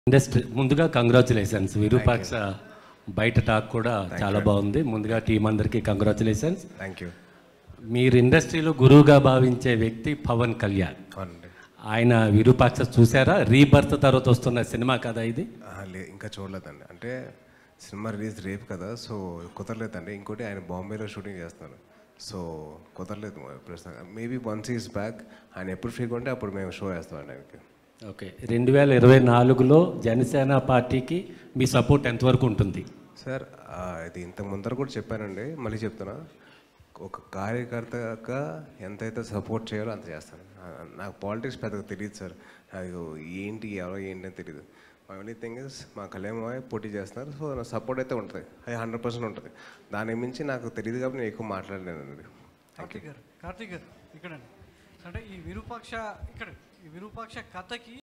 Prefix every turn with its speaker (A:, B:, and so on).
A: industry ముందుగా congratulations Virupaksha బయట talk కూడా చాలా బాగుంది ముందుగా టీం అందరికీ కంగ్రాచులేషన్స్
B: థ్యాంక్ యూ
A: మీరు ఇండస్ట్రీలో గురువుగా భావించే వ్యక్తి పవన్ కళ్యాణ్
B: అవునండి
A: ఆయన విరూపాక్ష చూసారా రీబర్త్ తర్వాత వస్తున్న సినిమా కదా ఇది
B: ఆహా, లే ఇంకా చూడలేదండి అంటే సినిమా రిలీజ్ రేపు కదా సో కుదరలేదండి ఇంకోటి ఆయన బాంబేలో షూటింగ్ చేస్తున్నారు సో కుదరలేదు ప్రస్తుతం మేబీ వన్స్ ఈస్ బ్యాక్ ఆయన ఎప్పుడు ఫ్రీగా ఉంటే అప్పుడు మేము షో వేస్తామండి ఆయనకి
A: ఓకే రెండు వేల ఇరవై నాలుగులో జనసేన పార్టీకి మీ సపోర్ట్ ఎంతవరకు ఉంటుంది
B: సార్ ఆ, ఇది ఇంత ముందర కూడా చెప్పానండి మళ్ళీ చెప్తున్నా ఒక కార్యకర్తగా ఎంతైతే సపోర్ట్ చేయాలో అంత చేస్తాను ఆ, నాకు పాలిటిక్స్ పెద్దగా తెలియదు సార్ నాకు ఏంటి ఎవరో ఏంటి అని తెలియదు మై ఓన్లీ థింగ్ ఇస్ మా కళ్యాణ్ పోటీ చేస్తున్నారు సో నా సపోర్ట్ అయితే ఉంటుంది అది హండ్రెడ్ పర్సెంట్ ఉంటుంది దాని మించి నాకు తెలియదు కాబట్టి నేను ఎక్కువ మాట్లాడలేనండి
C: కార్తీక్ గారు కార్తీక్ గారు ఇక్కడ అంటే ఈ విరూపాక్ష ఇక్కడ ఈ విరూపాక్ష కథకి